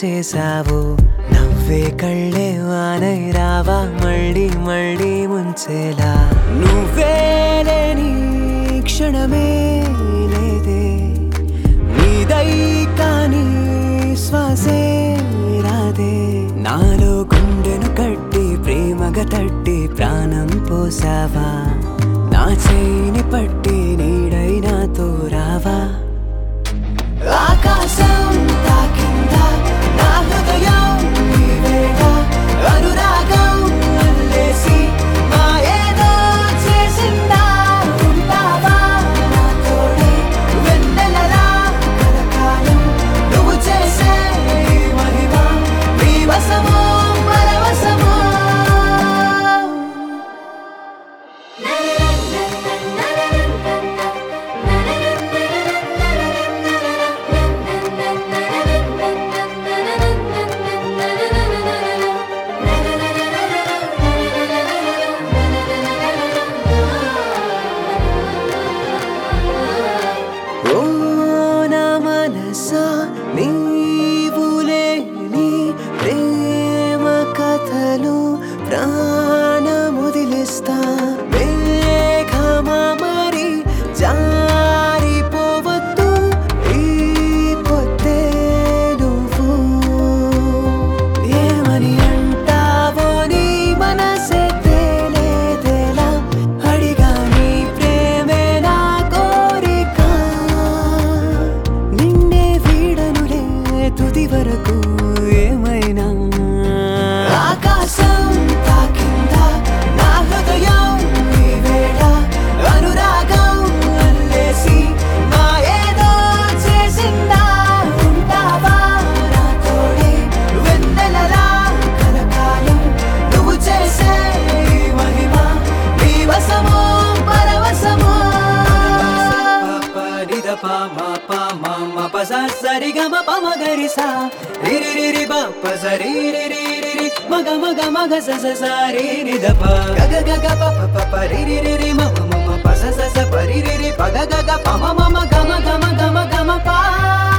చేసావు నవ్వే కళ్ళే వానై రావా మళ్ళీ మళ్ళీ ముంచేలా నువ్వే లేని క్షణమే లేదే నీదై కానీ శ్వాసే రాదే నాలో గుండెను కట్టి ప్రేమగా తట్టి ప్రాణం పోసావా నా చేయిని పట్టి నీడై నాతో రావా ఆకాశం తాకిందా నా హృదయం ఈ వేళ అనురాగం అల్లేసి మా ఏదో చేసిందా ఉంటావా నా తోడే వెన్నెలలా కలకాలం నువ్వు చేసే ఈ మహిమ నీ వశమో పరవశమో ఓ నా మనసా నీవు లేని ప్రేమ కథలు ప్రాణముదిలిస్తా మేఘమా మరి జారిపోవద్దు ఈ పొద్దే నువ్వు ఏమని అంటావో నీ మనసే తేలేదేలా అడిగా నీ ప్రేమే నా కోరిక నిన్నే వీడనులే తుది వరకు ఏమైనా ఆకాశం తాకిందా నా హృదయం ఈ వేళ అనురాగం అల్లేసి నా ఏదో చేసిందా ఉంటావా నా తోడే వెన్నెలలా కలకాలం నువ్వు చేసే ఈ మహిమ నీ వశమో పరవశమో సరి గమ పమ గరి సా రిరి రిరి బ ప సరి రిరి రిరి మగ మగ మగ స స స రి రి ద ప గ గ గ ప ప ప ప రి రి రి రి మ మ మ మ ప స స స ప రి రి రి ప గ గ గ ప మ మ మ గ మ గ మ గ మ గ మ ప